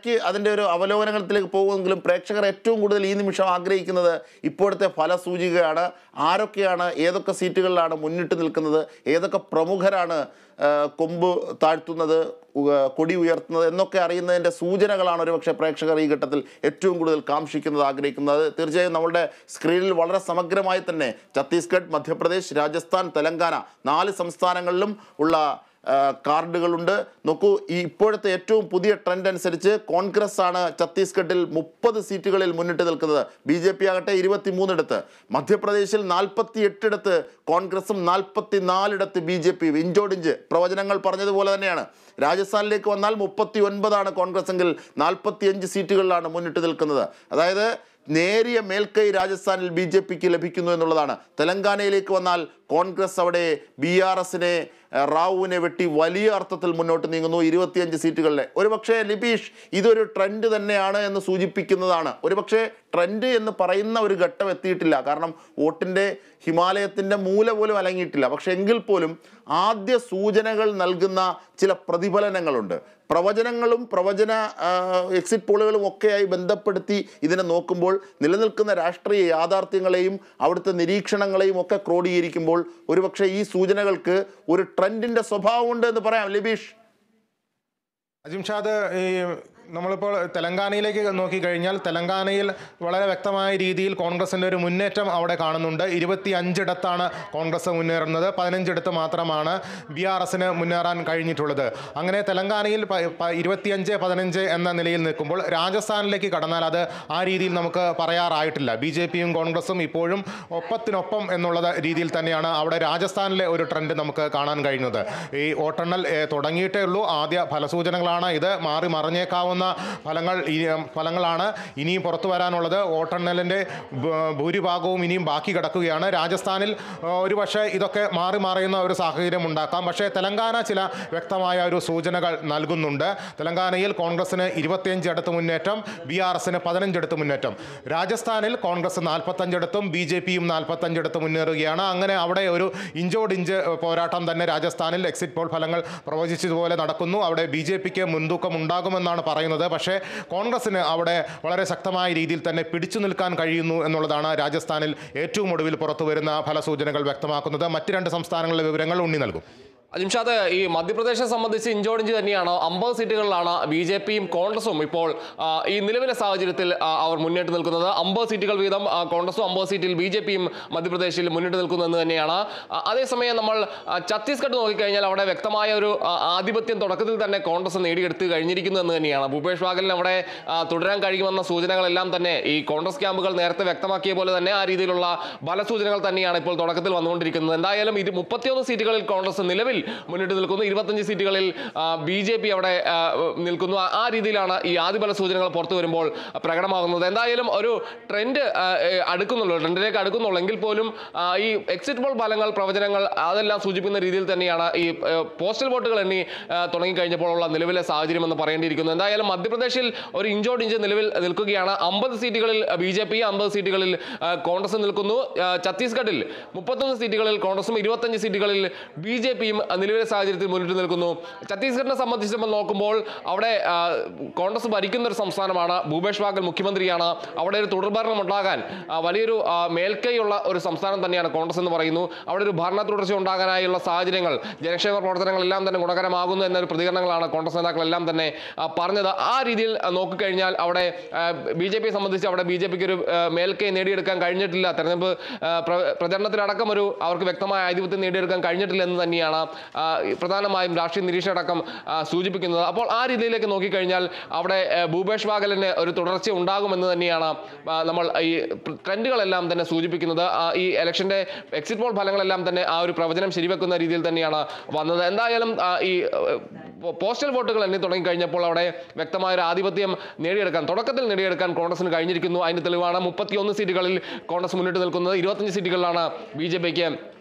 ഇടയ്ക്ക് അതിൻ്റെ ഒരു അവലോകനത്തിലേക്ക് പോകുമെങ്കിലും പ്രേക്ഷകർ ഏറ്റവും കൂടുതൽ ഈ നിമിഷം ആഗ്രഹിക്കുന്നത് ഇപ്പോഴത്തെ ഫലസൂചികയാണ് ആരൊക്കെയാണ് ഏതൊക്കെ സീറ്റുകളിലാണ് മുന്നിട്ട് നിൽക്കുന്നത് ഏതൊക്കെ പ്രമുഖരാണ് ആ, കൊമ്പ് താഴ്ത്തുന്നത് ഉ- കൊടി ഉയർത്തുന്നത് എന്നൊക്കെ അറിയുന്നതിൻ്റെ സൂചനകളാണ് ഒരുപക്ഷെ പ്രേക്ഷകർ ഈ ഘട്ടത്തിൽ ഏറ്റവും കൂടുതൽ കാംക്ഷിക്കുന്നത് ആഗ്രഹിക്കുന്നത് തീർച്ചയായും നമ്മളുടെ സ്ക്രീനിൽ വളരെ സമഗ്രമായി തന്നെ ഛത്തീസ്ഗഡ് മധ്യപ്രദേശ് രാജസ്ഥാൻ തെലങ്കാന നാല് സംസ്ഥാനങ്ങളിലും ഉള്ള ആ, കാർഡുകളുണ്ട് നോക്കൂ ഈ ഇപ്പോഴത്തെ ഏറ്റവും പുതിയ ട്രെൻഡ് അനുസരിച്ച് കോൺഗ്രസ് ആണ് ഛത്തീസ്ഗഡിൽ മുപ്പത് സീറ്റുകളിൽ മുന്നിട്ട് നിൽക്കുന്നത് ബി ജെ പി ആകട്ടെ ഇരുപത്തി മൂന്നിടത്ത് മധ്യപ്രദേശിൽ നാൽപ്പത്തി എട്ടിടത്ത് കോൺഗ്രസും നാൽപ്പത്തി നാലിടത്ത് ബി ജെ പിയും ഇഞ്ചോടിഞ്ച് പ്രവചനങ്ങൾ പറഞ്ഞതുപോലെ തന്നെയാണ് രാജസ്ഥാനിലേക്ക് വന്നാൽ മുപ്പത്തി ഒൻപതാണ് കോൺഗ്രസ് എങ്കിൽ നാൽപ്പത്തിയഞ്ച് സീറ്റുകളിലാണ് മുന്നിട്ട് നിൽക്കുന്നത് അതായത് നേരിയ മേൽക്കൈ രാജസ്ഥാനിൽ ബി ജെ പിക്ക് ലഭിക്കുന്നു എന്നുള്ളതാണ് തെലങ്കാനയിലേക്ക് വന്നാൽ കോൺഗ്രസ് അവിടെ ബി ആർ എസിനെ റാവുവിനെ വെട്ടി വലിയ അർത്ഥത്തിൽ മുന്നോട്ട് നീങ്ങുന്നു ഇരുപത്തിയഞ്ച് സീറ്റുകളിലെ ഒരുപക്ഷെ ലിബീഷ് ഇതൊരു ട്രെൻഡ് തന്നെയാണ് എന്ന് സൂചിപ്പിക്കുന്നതാണ് ഒരുപക്ഷെ ട്രെൻഡ് എന്ന് പറയുന്ന ഒരു ഘട്ടം എത്തിയിട്ടില്ല കാരണം വോട്ടിൻ്റെ ഹിമാലയത്തിൻ്റെ മൂല പോലും അലങ്ങിയിട്ടില്ല പക്ഷെ എങ്കിൽ പോലും ആദ്യ സൂചനകൾ നൽകുന്ന ചില പ്രതിഫലനങ്ങളുണ്ട് പ്രവചനങ്ങളും പ്രവചന ആ, എക്സിറ്റ് പോളുകളും ഒക്കെയായി ബന്ധപ്പെടുത്തി ഇതിനെ നോക്കുമ്പോൾ നിലനിൽക്കുന്ന രാഷ്ട്രീയ യാഥാർത്ഥ്യങ്ങളെയും അവിടുത്തെ നിരീക്ഷണങ്ങളെയും ഒക്കെ ക്രോഡീകരിക്കുമ്പോൾ ഒരുപക്ഷെ ഈ സൂചനകൾക്ക് ഒരു ട്രെൻഡിൻ്റെ സ്വഭാവമുണ്ട് എന്ന് പറയാം ലിബീഷ് അജിംഷാദ് ഈ നമ്മളിപ്പോൾ തെലങ്കാനയിലേക്ക് നോക്കിക്കഴിഞ്ഞാൽ തെലങ്കാനയിൽ വളരെ വ്യക്തമായ രീതിയിൽ കോൺഗ്രസിൻ്റെ ഒരു മുന്നേറ്റം അവിടെ കാണുന്നുണ്ട് ഇരുപത്തി അഞ്ചിടത്താണ് കോൺഗ്രസ് മുന്നേറുന്നത് പതിനഞ്ചിടത്ത് മാത്രമാണ് ബി ആർ എസിന് മുന്നേറാൻ കഴിഞ്ഞിട്ടുള്ളത് അങ്ങനെ തെലങ്കാനയിൽ പ- പ- ഇരുപത്തിയഞ്ച് പതിനഞ്ച് എന്ന നിലയിൽ നിൽക്കുമ്പോൾ രാജസ്ഥാനിലേക്ക് കടന്നാൽ അത് ആ രീതിയിൽ നമുക്ക് പറയാറായിട്ടില്ല ബി ജെ പിയും കോൺഗ്രസും ഇപ്പോഴും ഒപ്പത്തിനൊപ്പം എന്നുള്ള രീതിയിൽ തന്നെയാണ് അവിടെ രാജസ്ഥാനിലെ ഒരു ട്രെൻഡ് നമുക്ക് കാണാൻ കഴിയുന്നത് ഈ വോട്ടെണ്ണൽ ഏ, തുടങ്ങിയിട്ടേ ഉള്ളൂ ആദ്യ ഫലസൂചനകളാണ് ഇത് മാറി മറിഞ്ഞേക്കാവുന്ന ഫലങ്ങൾ ഈ, ഉം, ഫലങ്ങളാണ് ഇനിയും പുറത്തു വരാനുള്ളത് വോട്ടെണ്ണലിൻ്റെ ഭ- ഭൂരിഭാഗവും ഇനിയും ബാക്കി കിടക്കുകയാണ് രാജസ്ഥാനിൽ ആ, ഒരു പക്ഷേ ഇതൊക്കെ മാറി മറിയുന്ന ഒരു സാഹചര്യം ഉണ്ടാക്കാം പക്ഷേ തെലങ്കാന ചില വ്യക്തമായ ഒരു സൂചനകൾ നൽകുന്നുണ്ട് തെലങ്കാനയിൽ കോൺഗ്രസിന് ഇരുപത്തിയഞ്ച് അടുത്ത് മുന്നേറ്റം ബി ആർ എസിന് പതിനഞ്ചിടത്ത് മുന്നേറ്റം രാജസ്ഥാനിൽ കോൺഗ്രസ് നാൽപ്പത്തഞ്ചിടത്തും ബി ജെ പിയും നാൽപ്പത്തഞ്ചിടത്ത് മുന്നേറുകയാണ് അങ്ങനെ അവിടെ ഒരു ഇഞ്ചോടിഞ്ച് പോരാട്ടം തന്നെ രാജസ്ഥാനിൽ എക്സിറ്റ് പോൾ ഫലങ്ങൾ പ്രവചിച്ചതുപോലെ നടക്കുന്നു അവിടെ ബി ജെ പിക്ക് മുൻതൂക്കം ഉണ്ടാകുമെന്നാണ് പറയുന്നത് പക്ഷേ കോൺഗ്രസിന് അവിടെ വളരെ ശക്തമായ രീതിയിൽ തന്നെ പിടിച്ചു നിൽക്കാൻ കഴിയുന്നു എന്നുള്ളതാണ് രാജസ്ഥാനിൽ ഏറ്റവും ഒടുവിൽ പുറത്തു വരുന്ന ഫലസൂചനകൾ വ്യക്തമാക്കുന്നത് മറ്റ് രണ്ട് സംസ്ഥാനങ്ങളിലെ വിവരങ്ങൾ ഉണ്ണി നൽകും അജിംഷാദ് ഈ മധ്യപ്രദേശെ സംബന്ധിച്ച് ഇഞ്ചോടിഞ്ച് തന്നെയാണ് അമ്പത് സീറ്റുകളിലാണ് ബി ജെ പിയും കോൺഗ്രസും ഇപ്പോൾ ആ, ഈ നിലവിലെ സാഹചര്യത്തിൽ ആ, അവർ മുന്നിട്ട് നിൽക്കുന്നത് അമ്പത് സീറ്റുകൾ വീതം ആ, കോൺഗ്രസും അമ്പത് സീറ്റിൽ ബി ജെ പിയും മധ്യപ്രദേശിൽ മുന്നിട്ട് നിൽക്കുന്നു എന്ന് തന്നെയാണ് ആ, അതേസമയം നമ്മൾ ആ, ഛത്തീസ്ഗഡ് നോക്കിക്കഴിഞ്ഞാൽ അവിടെ വ്യക്തമായ ഒരു ആ, ആധിപത്യം തുടക്കത്തിൽ തന്നെ കോൺഗ്രസ് നേടിയെടുത്ത് കഴിഞ്ഞിരിക്കുന്നു എന്ന് തന്നെയാണ് ഭൂപേഷ് ബാഗലിന് അവിടെ ആ, തുടരാൻ കഴിയുമെന്ന സൂചനകളെല്ലാം തന്നെ ഈ കോൺഗ്രസ് ക്യാമ്പുകൾ നേരത്തെ വ്യക്തമാക്കിയ പോലെ തന്നെ ആ രീതിയിലുള്ള ഫലസൂചനകൾ തന്നെയാണ് ഇപ്പോൾ തുടക്കത്തിൽ വന്നുകൊണ്ടിരിക്കുന്നത് എന്തായാലും ഇത് മുപ്പത്തിയൊന്ന് സീറ്റുകളിൽ കോൺഗ്രസ് നിലവിൽ മുന്നിട്ട് നിൽക്കുന്നു ഇരുപത്തഞ്ച് സീറ്റുകളിൽ ബി ജെ പി അവിടെ ആ, നിൽക്കുന്നു ആ- ആ രീതിയിലാണ് ഈ ആദ്യ ഫല സൂചനകൾ പുറത്തു വരുമ്പോൾ പ്രകടമാകുന്നത് എന്തായാലും ഒരു ട്രെൻഡ് അടുക്കുന്നുള്ളൂ ട്രെൻഡിലേക്ക് അടുക്കുന്നുള്ളൂ എങ്കിൽ പോലും ആ, ഈ എക്സിറ്റ് പോൾ ഫലങ്ങൾ പ്രവചനങ്ങൾ അതെല്ലാം സൂചിപ്പിക്കുന്ന രീതിയിൽ തന്നെയാണ് ഈ ആ, പോസ്റ്റൽ വോട്ടുകൾ എണ്ണി ആ, തുടങ്ങിക്കഴിഞ്ഞപ്പോഴുള്ള നിലവിലെ സാഹചര്യം എന്ന് പറയേണ്ടിയിരിക്കുന്നു എന്തായാലും മധ്യപ്രദേശിൽ ഒരു ഇഞ്ചോടിഞ്ച് നിലവിൽ നിൽക്കുകയാണ് അമ്പത് സീറ്റുകളിൽ ബി ജെ പി അമ്പത് സീറ്റുകളിൽ ആ, കോൺഗ്രസ് നിൽക്കുന്നു ആ, ഛത്തീസ്ഗഡിൽ മുപ്പത്തൊന്ന് സീറ്റുകളിൽ കോൺഗ്രസും ഇരുപത്തഞ്ച് സീറ്റുകളിൽ ബി ജെ പിയും നിലവിലെ സാഹചര്യത്തിൽ മുന്നിട്ട് നിൽക്കുന്നു ഛത്തീസ്ഗഡിനെ സംബന്ധിച്ച് നമ്മൾ നോക്കുമ്പോൾ അവിടെ ആ, കോൺഗ്രസ് ഭരിക്കുന്ന ഒരു സംസ്ഥാനമാണ് ഭൂപേഷ് ബാഗൽ മുഖ്യമന്ത്രിയാണ് അവിടെ ഒരു തുടർഭരണം ഉണ്ടാകാൻ ആ, വലിയൊരു ആ, മേൽക്കൈയുള്ള ഒരു സംസ്ഥാനം തന്നെയാണ് കോൺഗ്രസ് എന്ന് പറയുന്നു അവിടെ ഒരു ഭരണ തുടർച്ച ഉണ്ടാകാനായുള്ള സാഹചര്യങ്ങൾ ജനക്ഷേമ പ്രവർത്തനങ്ങളെല്ലാം തന്നെ ഗുണകരമാകുന്നു എന്നൊരു പ്രതികരണങ്ങളാണ് കോൺഗ്രസ് നേതാക്കളെല്ലാം തന്നെ ആ, പറഞ്ഞത് ആ രീതിയിൽ ആ, നോക്കിക്കഴിഞ്ഞാൽ അവിടെ ബി ജെ പിയെ സംബന്ധിച്ച് അവിടെ ബി ജെ പിക്ക് ഒരു ആ, മേൽക്കൈ നേടിയെടുക്കാൻ കഴിഞ്ഞിട്ടില്ല തെരഞ്ഞെടുപ്പ് ആ, പ്ര- പ്രചരണത്തിലടക്കം ഒരു അവർക്ക് വ്യക്തമായ ആധിപത്യം നേടിയെടുക്കാൻ കഴിഞ്ഞിട്ടില്ല എന്ന് തന്നെയാണ് ആ, ഈ പ്രധാനമായും രാഷ്ട്രീയ നിരീക്ഷണടക്കം ആ, സൂചിപ്പിക്കുന്നത് അപ്പോൾ ആ രീതിയിലേക്ക് നോക്കിക്കഴിഞ്ഞാൽ അവിടെ ആ, ഭൂപേഷ് ബാഗലിന് ഒരു തുടർച്ച ഉണ്ടാകുമെന്ന് തന്നെയാണ് ആ, നമ്മൾ ഈ പ്ര- ട്രെൻഡുകളെല്ലാം തന്നെ സൂചിപ്പിക്കുന്നത് ആ, ഈ ഇലക്ഷന്റെ എക്സിറ്റ് പോൾ ഫലങ്ങളെല്ലാം തന്നെ ആ ഒരു പ്രവചനം ശരിവെക്കുന്ന രീതിയിൽ തന്നെയാണ് വന്നത് എന്തായാലും ആ, ഈ ഏഹ്, പോസ്റ്റൽ വോട്ടുകൾ എണ്ണി തുടങ്ങിക്കഴിഞ്ഞപ്പോൾ അവിടെ വ്യക്തമായ ഒരു ആധിപത്യം നേടിയെടുക്കാൻ തുടക്കത്തിൽ നേടിയെടുക്കാൻ കോൺഗ്രസിന് കഴിഞ്ഞിരിക്കുന്നു അതിന്റെ തെളിവാണ് മുപ്പത്തിയൊന്ന് സീറ്റുകളിൽ കോൺഗ്രസ് മുന്നിട്ട് നിൽക്കുന്നത് ഇരുപത്തഞ്ച് സീറ്റുകളിലാണ് ബി ജെ പിക്ക്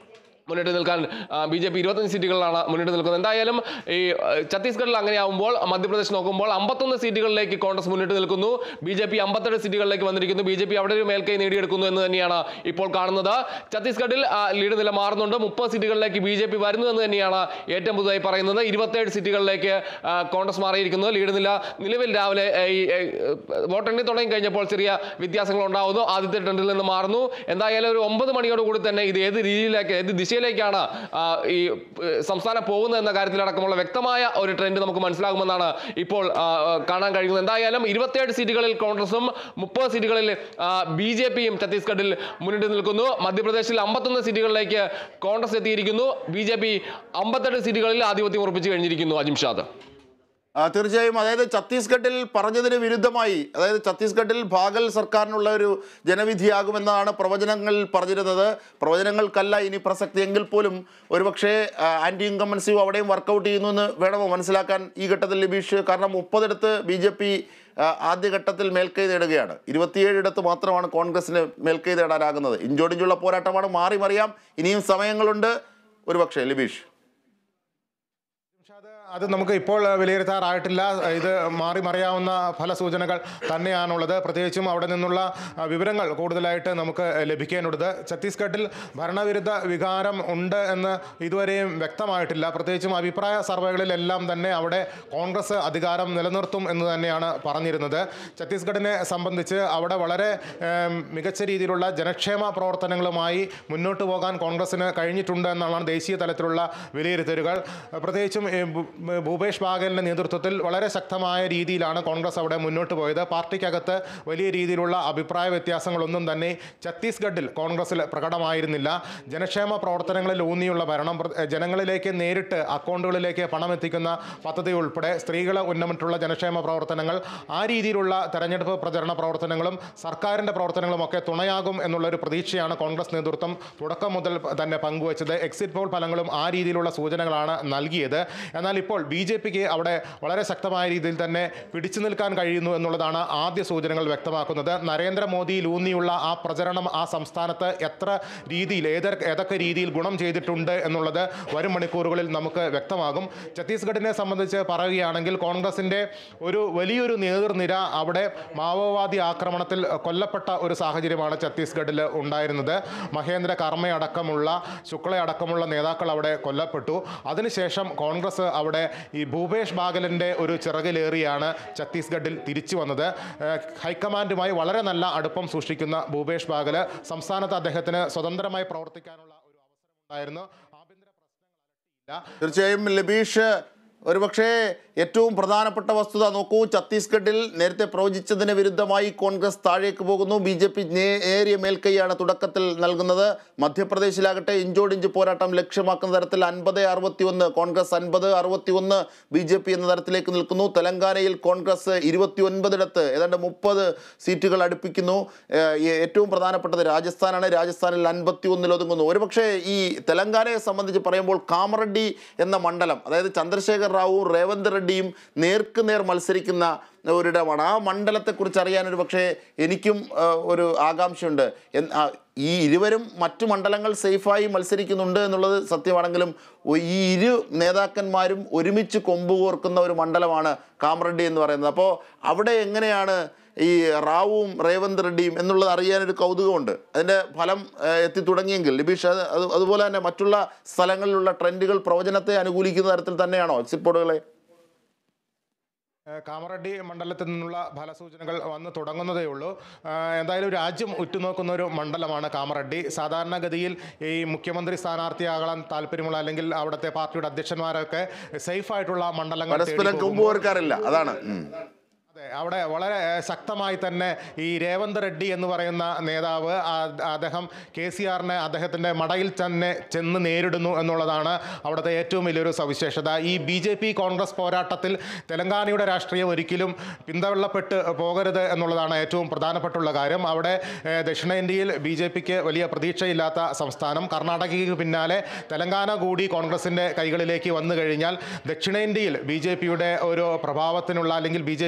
മുന്നിട്ട് നിൽക്കാൻ ബി ജെ പി ഇരുപത്തഞ്ച് സീറ്റുകളിലാണ് മുന്നിട്ട് നിൽക്കുന്നത് എന്തായാലും ഈ ആ, ഛത്തീസ്ഗഡിൽ അങ്ങനെയാവുമ്പോൾ മധ്യപ്രദേശ് നോക്കുമ്പോൾ അമ്പത്തൊന്ന് സീറ്റുകളിലേക്ക് കോൺഗ്രസ് മുന്നിട്ട് നിൽക്കുന്നു ബി ജെ പി അമ്പത്തെട്ട് സീറ്റുകളിലേക്ക് വന്നിരിക്കുന്നു ബി ജെ പി അവിടെ ഒരു മേൽക്കൈ നേടിയെടുക്കുന്നു എന്ന് തന്നെയാണ് ഇപ്പോൾ കാണുന്നത് ഛത്തീസ്ഗഡിൽ ആ, ലീഡ് നില മാറുന്നുണ്ട് മുപ്പത് സീറ്റുകളിലേക്ക് ബി ജെ പി വരുന്നു എന്ന് തന്നെയാണ് ഏറ്റവും പുതുതായി പറയുന്നത് ഇരുപത്തേഴ് സീറ്റുകളിലേക്ക് ആ, കോൺഗ്രസ് മാറിയിരിക്കുന്നു ലീഡ് നില നിലവിൽ രാവിലെ ഏ, ഈ ഏ, വോട്ടെണ്ണി തുടങ്ങി കഴിഞ്ഞപ്പോൾ ചെറിയ വ്യത്യാസങ്ങൾ ഉണ്ടാവുന്നു ആദ്യത്തെ ട്രെൻഡിൽ നിന്ന് മാറുന്നു എന്തായാലും ഒരു ഒമ്പത് മണിയോടുകൂടി തന്നെ ഇത് ഏത് രീതിയിലേക്ക് ഏത് ദിശയിലേക്കാണ് ആ, ഈ ഏ, സംസ്ഥാനം പോകുന്നത് എന്ന കാര്യത്തിലടക്കമുള്ള വ്യക്തമായ ഒരു ട്രെൻഡ് നമുക്ക് മനസ്സിലാകുമെന്നാണ് ഇപ്പോൾ ആ, ആ, കാണാൻ കഴിയുന്നത് എന്തായാലും ഇരുപത്തിയേഴ് സീറ്റുകളിൽ കോൺഗ്രസും മുപ്പത് സീറ്റുകളിൽ ബി ജെ പിയും ഛത്തീസ്ഗഡിൽ മുന്നിട്ട് നിൽക്കുന്നു മധ്യപ്രദേശിൽ അമ്പത്തൊന്ന് സീറ്റുകളിലേക്ക് കോൺഗ്രസ് എത്തിയിരിക്കുന്നു ബി ജെ പി അമ്പത്തെട്ട് സീറ്റുകളിൽ ആധിപത്യം ഉറപ്പിച്ചു കഴിഞ്ഞിരിക്കുന്നു അജിംഷാദ് ആ, തീർച്ചയായും അതായത് ഛത്തീസ്ഗഡിൽ പറഞ്ഞതിന് വിരുദ്ധമായി അതായത് ഛത്തീസ്ഗഡിൽ ഭാഗൽ സർക്കാരിനുള്ള ഒരു ജനവിധിയാകുമെന്നാണ് പ്രവചനങ്ങളിൽ പറഞ്ഞിരുന്നത് പ്രവചനങ്ങൾക്കല്ല ഇനി പ്രസക്തി എങ്കിൽ പോലും ഒരുപക്ഷെ ആ, ആന്റി ഇൻകമ്പൻസീവ് അവിടെയും വർക്കൗട്ട് ചെയ്യുന്നു എന്ന് വേണമോ മനസ്സിലാക്കാൻ ഈ ഘട്ടത്തിൽ ലിബീഷ് കാരണം മുപ്പതിടത്ത് ബി ജെ പി ആദ്യഘട്ടത്തിൽ മേൽക്കൈ നേടുകയാണ് ഇരുപത്തിയേഴിടത്ത് മാത്രമാണ് കോൺഗ്രസിന് മേൽക്കൈ നേടാനാകുന്നത് ഇഞ്ചോടിഞ്ചുള്ള പോരാട്ടമാണ് മാറി മറിയാം ഇനിയും സമയങ്ങളുണ്ട് ഒരുപക്ഷെ ലിബീഷ് അത് അത് നമുക്ക് ഇപ്പോൾ വിലയിരുത്താറായിട്ടില്ല ഇത് മാറി മറിയാവുന്ന ഫലസൂചനകൾ തന്നെയാണുള്ളത് പ്രത്യേകിച്ചും അവിടെ നിന്നുള്ള ആ, വിവരങ്ങൾ കൂടുതലായിട്ട് നമുക്ക് ലഭിക്കേണ്ടത് ഛത്തീസ്ഗഡിൽ ഭരണവിരുദ്ധ വികാരം ഉണ്ട് എന്ന് ഇതുവരെയും വ്യക്തമായിട്ടില്ല പ്രത്യേകിച്ചും അഭിപ്രായ സർവേകളിലെല്ലാം തന്നെ അവിടെ കോൺഗ്രസ് അധികാരം നിലനിർത്തും എന്ന് തന്നെയാണ് പറഞ്ഞിരുന്നത് ഛത്തീസ്ഗഡിനെ സംബന്ധിച്ച് അവിടെ വളരെ ഏം, മികച്ച രീതിയിലുള്ള ജനക്ഷേമ പ്രവർത്തനങ്ങളുമായി മുന്നോട്ട് പോകാൻ കോൺഗ്രസിന് കഴിഞ്ഞിട്ടുണ്ട് എന്നാണ് ദേശീയ തലത്തിലുള്ള വിലയിരുത്തലുകൾ പ്രത്യേകിച്ചും ഈ ഭൂ- ഭൂപേഷ് ബാഗലിൻ്റെ നേതൃത്വത്തിൽ വളരെ ശക്തമായ രീതിയിലാണ് കോൺഗ്രസ് അവിടെ മുന്നോട്ട് പോയത് പാർട്ടിക്കകത്ത് വലിയ രീതിയിലുള്ള അഭിപ്രായ വ്യത്യാസങ്ങളൊന്നും തന്നെ ഛത്തീസ്ഗഡിൽ കോൺഗ്രസിൽ പ്രകടമായിരുന്നില്ല ജനക്ഷേമ പ്രവർത്തനങ്ങളിൽ ഊന്നിയുള്ള ഭരണം പ്ര- ജനങ്ങളിലേക്ക് നേരിട്ട് അക്കൗണ്ടുകളിലേക്ക് പണം എത്തിക്കുന്ന പദ്ധതി ഉൾപ്പെടെ സ്ത്രീകളെ ഉന്നമിട്ടുള്ള ജനക്ഷേമ പ്രവർത്തനങ്ങൾ ആ രീതിയിലുള്ള തെരഞ്ഞെടുപ്പ് പ്രചരണ പ്രവർത്തനങ്ങളും സർക്കാരിൻ്റെ പ്രവർത്തനങ്ങളും ഒക്കെ തുണയാകും എന്നുള്ളൊരു പ്രതീക്ഷയാണ് കോൺഗ്രസ് നേതൃത്വം തുടക്കം മുതൽ തന്നെ പങ്കുവച്ചത് എക്സിറ്റ് പോൾ ഫലങ്ങളും ആ രീതിയിലുള്ള സൂചനകളാണ് നൽകിയത് എന്നാൽ ഇപ്പോൾ ബി ജെ പിക്ക് അവിടെ വളരെ ശക്തമായ രീതിയിൽ തന്നെ പിടിച്ചു നിൽക്കാൻ കഴിയുന്നു എന്നുള്ളതാണ് ആദ്യ സൂചനകൾ വ്യക്തമാക്കുന്നത് നരേന്ദ്രമോദിയിൽ ഊന്നിയുള്ള ആ പ്രചരണം ആ സംസ്ഥാനത്ത് എത്ര രീതിയിൽ ഏത ഏതൊക്കെ രീതിയിൽ ഗുണം ചെയ്തിട്ടുണ്ട് എന്നുള്ളത് വരും മണിക്കൂറുകളിൽ നമുക്ക് വ്യക്തമാകും ഛത്തീസ്ഗഡിനെ സംബന്ധിച്ച് പറയുകയാണെങ്കിൽ കോൺഗ്രസിൻ്റെ ഒരു വലിയൊരു നേതൃനിര അവിടെ മാവോവാദി ആക്രമണത്തിൽ കൊല്ലപ്പെട്ട ഒരു സാഹചര്യമാണ് ഛത്തീസ്ഗഡിൽ ഉണ്ടായിരുന്നത് മഹേന്ദ്ര കർമ്മയടക്കമുള്ള ശുക്ലയടക്കമുള്ള നേതാക്കൾ അവിടെ കൊല്ലപ്പെട്ടു അതിനുശേഷം കോൺഗ്രസ് അവിടെ ഈ ഭൂപേഷ് ബാഗലിൻ്റെ ഒരു ചിറകിലേറിയാണ് ഛത്തീസ്ഗഡിൽ തിരിച്ചു വന്നത് ഏഹ് ഹൈക്കമാൻഡുമായി വളരെ നല്ല അടുപ്പം സൂക്ഷിക്കുന്ന ഭൂപേഷ് ബാഗൽ സംസ്ഥാനത്ത് അദ്ദേഹത്തിന് സ്വതന്ത്രമായി പ്രവർത്തിക്കാനുള്ള ഒരു അവസരം ഉണ്ടായിരുന്നു ആഭ്യന്തര പ്രശ്നങ്ങൾ അലട്ടിയില്ല തീർച്ചയായും ലബീഷ് ഒരുപക്ഷേ ഏറ്റവും പ്രധാനപ്പെട്ട വസ്തുത നോക്കൂ ഛത്തീസ്ഗഡിൽ നേരത്തെ പ്രവചിച്ചതിന് വിരുദ്ധമായി കോൺഗ്രസ് താഴേക്ക് പോകുന്നു ബി ജെ പി നേരിയ മേൽക്കൈയാണ് തുടക്കത്തിൽ നൽകുന്നത് മധ്യപ്രദേശിലാകട്ടെ ഇഞ്ചോടിഞ്ച് പോരാട്ടം ലക്ഷ്യമാക്കുന്ന തരത്തിൽ അൻപത് അറുപത്തി ഒന്ന് കോൺഗ്രസ് അൻപത് അറുപത്തി ഒന്ന് ബി ജെ പി എന്ന തരത്തിലേക്ക് നിൽക്കുന്നു തെലങ്കാനയിൽ കോൺഗ്രസ് ഇരുപത്തി ഒൻപതിടത്ത് ഏതാണ്ട് മുപ്പത് സീറ്റുകൾ അടുപ്പിക്കുന്നു ഏഹ് ഏ- ഏറ്റവും പ്രധാനപ്പെട്ടത് രാജസ്ഥാനാണ് രാജസ്ഥാനിൽ അൻപത്തി ഒന്നിൽ ഒതുങ്ങുന്നു ഒരുപക്ഷേ ഈ തെലങ്കാനയെ സംബന്ധിച്ച് പറയുമ്പോൾ കാമറഡ്ഡി എന്ന മണ്ഡലം അതായത് ചന്ദ്രശേഖർ റാവുവും റേവന്ത് റെഡ്ഡിയും നേർക്ക് നേർ മത്സരിക്കുന്ന ഒരിടമാണ് ആ മണ്ഡലത്തെക്കുറിച്ച് അറിയാൻ ഒരു പക്ഷേ എനിക്കും ആ, ഒരു ആകാംക്ഷയുണ്ട് എൻ- ആ, ഈ ഇരുവരും മറ്റു മണ്ഡലങ്ങൾ സേഫായി മത്സരിക്കുന്നുണ്ട് എന്നുള്ളത് സത്യമാണെങ്കിലും ഒ- ഈ ഇരു നേതാക്കന്മാരും ഒരുമിച്ച് കൊമ്പ് കോർക്കുന്ന ഒരു മണ്ഡലമാണ് കാമറഡ്ഡി എന്ന് പറയുന്നത് അപ്പോൾ അവിടെ എങ്ങനെയാണ് ഈ റാവുവും റേവന്ത് റെഡ്ഡിയും എന്നുള്ളത് അറിയാനൊരു കൗതുകമുണ്ട് അതിൻ്റെ ഫലം ഏഹ്, എത്തി തുടങ്ങിയെങ്കിൽ ലിബീഷ് അത് അത് അതുപോലെ തന്നെ മറ്റുള്ള സ്ഥലങ്ങളിലുള്ള ട്രെൻഡുകൾ പ്രവചനത്തെ അനുകൂലിക്കുന്ന തരത്തിൽ തന്നെയാണോ എക്സിറ്റ് പോളുകളെ ഏഹ് കാമറഡ്ഡി മണ്ഡലത്തിൽ നിന്നുള്ള ഫലസൂചനകൾ വന്ന് തുടങ്ങുന്നതേ ഉള്ളൂ ഏഹ് എന്തായാലും രാജ്യം ഉറ്റുനോക്കുന്ന ഒരു മണ്ഡലമാണ് കാമറഡ്ഡി സാധാരണഗതിയിൽ ഈ മുഖ്യമന്ത്രി സ്ഥാനാർത്ഥിയാകാൻ താല്പര്യമുള്ള അല്ലെങ്കിൽ അവിടുത്തെ പാർട്ടിയുടെ അധ്യക്ഷന്മാരൊക്കെ സേഫ് ആയിട്ടുള്ള മണ്ഡലങ്ങൾ തേടി പരസ്പരം കൊമ്പ് പോകുമ്പോൾ കോർക്കാറില്ല അതാണ് ഉം. അതെ അവിടെ വളരെ ഏഹ്, ശക്തമായി തന്നെ ഈ രേവന്ത് റെഡ്ഡി എന്ന് പറയുന്ന നേതാവ് ആ- അദ്ദേഹം കെ സി ആറിനെ അദ്ദേഹത്തിൻ്റെ മടയിൽ തന്നെ ചെന്ന് നേരിടുന്നു എന്നുള്ളതാണ് അവിടുത്തെ ഏറ്റവും വലിയൊരു സവിശേഷത ഈ ബി ജെ പി കോൺഗ്രസ് പോരാട്ടത്തിൽ തെലങ്കാനയുടെ രാഷ്ട്രീയം ഒരിക്കലും പിന്തള്ളപ്പെട്ട് പോകരുത് എന്നുള്ളതാണ് ഏറ്റവും പ്രധാനപ്പെട്ടുള്ള കാര്യം അവിടെ ഏഹ്, ദക്ഷിണേന്ത്യയിൽ ബി ജെ പിക്ക് വലിയ പ്രതീക്ഷയില്ലാത്ത സംസ്ഥാനം കർണാടകയ്ക്ക് പിന്നാലെ തെലങ്കാന കൂടി കോൺഗ്രസിൻ്റെ കൈകളിലേക്ക് വന്നു കഴിഞ്ഞാൽ ദക്ഷിണേന്ത്യയിൽ ബി ജെ പിയുടെ ഒരു പ്രഭാവത്തിനുള്ള അല്ലെങ്കിൽ ബി ജെ പിക്ക്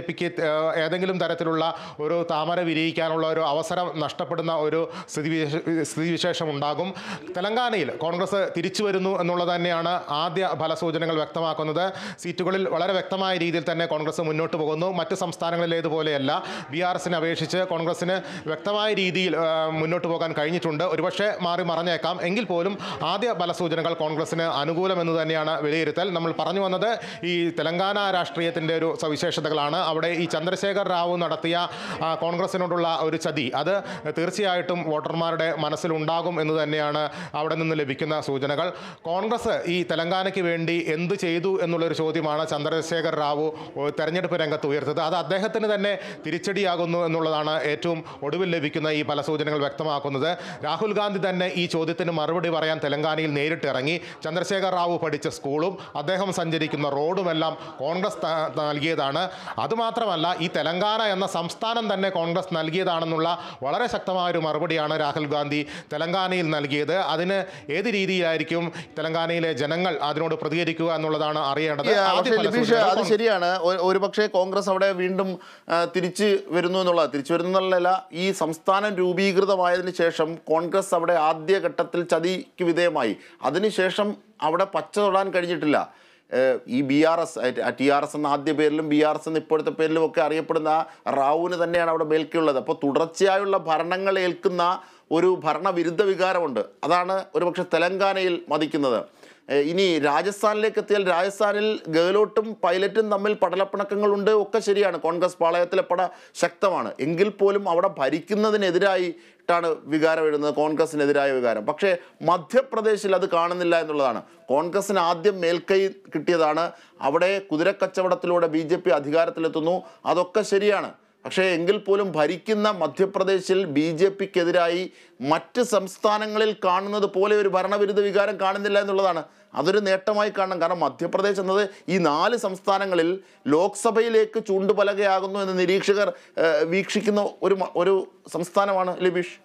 ഏഹ്, ഏതെങ്കിലും തരത്തിലുള്ള ഒരു താമര വിരിയിക്കാനുള്ള ഒരു അവസരം നഷ്ടപ്പെടുന്ന ഒരു സ്ഥിതിവിശേഷ സ്ഥിതിവിശേഷം ഉണ്ടാകും തെലങ്കാനയിൽ കോൺഗ്രസ് തിരിച്ചു വരുന്നു എന്നുള്ളത് തന്നെയാണ് ആദ്യ ഫലസൂചനകൾ വ്യക്തമാക്കുന്നത് സീറ്റുകളിൽ വളരെ വ്യക്തമായ രീതിയിൽ തന്നെ കോൺഗ്രസ് മുന്നോട്ട് പോകുന്നു മറ്റ് സംസ്ഥാനങ്ങളിലേതുപോലെയല്ല ബി ആർ എസിനെ അപേക്ഷിച്ച് കോൺഗ്രസിന് വ്യക്തമായ രീതിയിൽ ആ, മുന്നോട്ട് പോകാൻ കഴിഞ്ഞിട്ടുണ്ട് ഒരുപക്ഷെ മാറി മറഞ്ഞേക്കാം എങ്കിൽ പോലും ആദ്യ ഫലസൂചനകൾ കോൺഗ്രസിന് അനുകൂലമെന്ന് തന്നെയാണ് വിലയിരുത്തൽ നമ്മൾ പറഞ്ഞു വന്നത് ഈ തെലങ്കാന രാഷ്ട്രീയത്തിൻ്റെ ഒരു സവിശേഷതകളാണ് അവിടെ ഈ ചന്ദ്രശേഖർ റാവു നടത്തിയ ആ, കോൺഗ്രസിനോടുള്ള ഒരു ചതി അത് തീർച്ചയായിട്ടും വോട്ടർമാരുടെ മനസ്സിലുണ്ടാകും എന്ന് തന്നെയാണ് അവിടെ നിന്ന് ലഭിക്കുന്ന സൂചനകൾ കോൺഗ്രസ് ഈ തെലങ്കാനയ്ക്ക് വേണ്ടി എന്ത് ചെയ്തു എന്നുള്ളൊരു ചോദ്യമാണ് ചന്ദ്രശേഖർ റാവു ഓ, തെരഞ്ഞെടുപ്പ് രംഗത്ത് ഉയർത്തത് അത് അദ്ദേഹത്തിന് തന്നെ തിരിച്ചടിയാകുന്നു എന്നുള്ളതാണ് ഏറ്റവും ഒടുവിൽ ലഭിക്കുന്ന ഈ പല സൂചനകൾ വ്യക്തമാക്കുന്നത് രാഹുൽ ഗാന്ധി തന്നെ ഈ ചോദ്യത്തിന് മറുപടി പറയാൻ തെലങ്കാനയിൽ നേരിട്ട് ഇറങ്ങി ചന്ദ്രശേഖർ റാവു പഠിച്ച സ്കൂളും അദ്ദേഹം സഞ്ചരിക്കുന്ന റോഡുമെല്ലാം കോൺഗ്രസ് ത- നൽകിയതാണ് അതുമാത്രമല്ല ഈ തെലങ്കാന എന്ന സംസ്ഥാനം തന്നെ കോൺഗ്രസ് നൽകിയതാണെന്നുള്ള വളരെ ശക്തമായ ഒരു മറുപടിയാണ് രാഹുൽ ഗാന്ധി തെലങ്കാനയിൽ നൽകിയത് അതിന് ഏത് രീതിയിലായിരിക്കും തെലങ്കാനയിലെ ജനങ്ങൾ അതിനോട് പ്രതികരിക്കുക എന്നുള്ളതാണ് അറിയേണ്ടത് Yeah, ആദ്യ പക്ഷേ ലിബീഷ് ഫലസൂചനകൾ അത് ശരിയാണ് ഒരു- ഒരുപക്ഷേ കോൺഗ്രസ് അവിടെ വീണ്ടും ആ, തിരിച്ച് വരുന്നു എന്നുള്ളത് തിരിച്ചു വരുന്നു എന്നുള്ളതല്ല ഈ സംസ്ഥാനം രൂപീകൃതമായതിനു ശേഷം കോൺഗ്രസ് അവിടെ ആദ്യഘട്ടത്തിൽ ചതിക്ക് വിധേയമായി അതിനുശേഷം അവിടെ പച്ച തൊടാൻ കഴിഞ്ഞിട്ടില്ല ഏഹ് ഈ B R S T R S എന്ന ആദ്യ പേരിലും ബി ആർ എസ് എന്ന ഇപ്പോഴത്തെ പേരിലും ഒക്കെ അറിയപ്പെടുന്ന റാവുവിന് തന്നെയാണ് അവിടെ മേൽക്കുള്ളത് അപ്പോൾ തുടർച്ചയായുള്ള ഭരണങ്ങൾ ഏൽക്കുന്ന ഒരു ഭരണവിരുദ്ധ വികാരമുണ്ട് അതാണ് ഒരുപക്ഷെ തെലങ്കാനയിൽ മതിക്കുന്നത് ഏഹ് ഇനി രാജസ്ഥാനിലേക്ക് എത്തിയാൽ രാജസ്ഥാനിൽ ഗെഹ്ലോട്ടും പൈലറ്റും തമ്മിൽ പടലപ്പിണക്കങ്ങളുണ്ട് ഒക്കെ ശരിയാണ് കോൺഗ്രസ് പാളയത്തിലെ പട ശക്തമാണ് എങ്കിൽ പോലും അവിടെ ഭരിക്കുന്നതിനെതിരായിട്ടാണ് വികാരം എഴുതുന്നത് കോൺഗ്രസിനെതിരായ വികാരം പക്ഷേ മധ്യപ്രദേശിൽ അത് കാണുന്നില്ല എന്നുള്ളതാണ് കോൺഗ്രസിന് ആദ്യം മേൽക്കൈ കിട്ടിയതാണ് അവിടെ കുതിരക്കച്ചവടത്തിലൂടെ ബി ജെ പി അധികാരത്തിലെത്തുന്നു അതൊക്കെ ശരിയാണ് പക്ഷേ എങ്കിൽ പോലും ഭരിക്കുന്ന മധ്യപ്രദേശിൽ ബി ജെ പിക്കെതിരായി മറ്റ് സംസ്ഥാനങ്ങളിൽ കാണുന്നത് പോലെ ഒരു ഭരണവിരുദ്ധ വികാരം കാണുന്നില്ല എന്നുള്ളതാണ് അതൊരു നേട്ടമായി കാണണം കാരണം മധ്യപ്രദേശ് എന്നത് ഈ നാല് സംസ്ഥാനങ്ങളിൽ ലോക്സഭയിലേക്ക് ചൂണ്ടുപലകയാകുന്നു എന്ന് നിരീക്ഷകർ ഏഹ്, വീക്ഷിക്കുന്ന ഒരു മ- ഒരു സംസ്ഥാനമാണ് ലിബീഷ്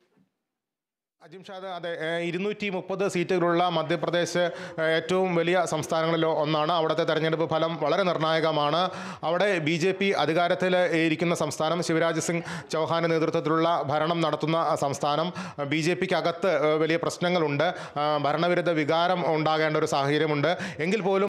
അജിംഷാദ് അതെ ഇരുന്നൂറ്റി മുപ്പത് സീറ്റുകളുള്ള മധ്യപ്രദേശ് ഏഹ്, ഏറ്റവും വലിയ സംസ്ഥാനങ്ങളിൽ ഒന്നാണ് അവിടുത്തെ തെരഞ്ഞെടുപ്പ് ഫലം വളരെ നിർണായകമാണ് അവിടെ ബി ജെ പി അധികാരത്തിൽ ഇരിക്കുന്ന സംസ്ഥാനം ശിവരാജ് സിംഗ് ചൗഹാന്റെ നേതൃത്വത്തിലുള്ള ഭരണം നടത്തുന്ന സംസ്ഥാനം ബി ജെ പിക്ക് അകത്ത് ഏഹ്, വലിയ പ്രശ്നങ്ങളുണ്ട് ആ, ഭരണവിരുദ്ധ വികാരം ഉണ്ടാകേണ്ട ഒരു സാഹചര്യമുണ്ട് എങ്കിൽ പോലും